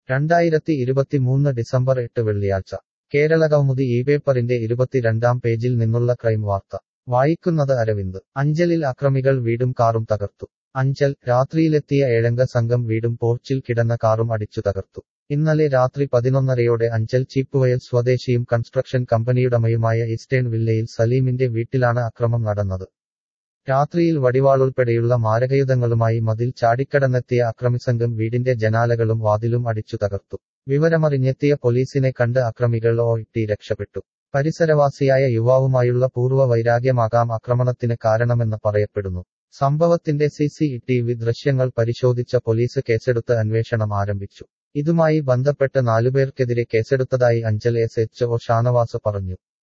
രണ്ടായിരത്തി ഇരുപത്തിമൂന്ന് ഡിസംബർ എട്ട് വെള്ളിയാഴ്ച കേരള കൗമുദി ഈ പേപ്പറിന്റെ ഇരുപത്തിരണ്ടാം പേജിൽ നിന്നുള്ള ക്രൈം വാർത്ത വായിക്കുന്നത് അരവിന്ദ് അഞ്ചലിൽ അക്രമികൾ വീടും കാറും തകർത്തു അഞ്ചൽ രാത്രിയിലെത്തിയ ഏഴംഗ സംഘം വീടും പോർച്ചിൽ കിടന്ന കാറും അടിച്ചു തകർത്തു ഇന്നലെ രാത്രി പതിനൊന്നരയോടെ അഞ്ചൽ ചീപ്പുവയൽ സ്വദേശിയും കൺസ്ട്രക്ഷൻ കമ്പനിയുടമയുമായ ഈസ്റ്റേൺ വില്ലയിൽ സലീമിന്റെ വീട്ടിലാണ് അക്രമം നടന്നത് രാത്രിയിൽ വടിവാളുൾപ്പെടെയുള്ള മാരകയുധങ്ങളുമായി മതിൽ ചാടിക്കടന്നെത്തിയ അക്രമിസംഘം വീടിന്റെ ജനാലകളും വാതിലും അടിച്ചു തകർത്തു വിവരമറിഞ്ഞെത്തിയ പോലീസിനെ കണ്ട് അക്രമികൾ ഓയിട്ടി രക്ഷപ്പെട്ടു പരിസരവാസിയായ യുവാവുമായുള്ള പൂർവ്വ വൈരാഗ്യമാകാം ആക്രമണത്തിന് കാരണമെന്ന് പറയപ്പെടുന്നു സംഭവത്തിന്റെ സി സി ടി വി ദൃശ്യങ്ങൾ പരിശോധിച്ച പോലീസ് കേസെടുത്ത് അന്വേഷണം ആരംഭിച്ചു ഇതുമായി ബന്ധപ്പെട്ട് നാലുപേർക്കെതിരെ കേസെടുത്തതായി Anchal S H O Shanavas പറഞ്ഞു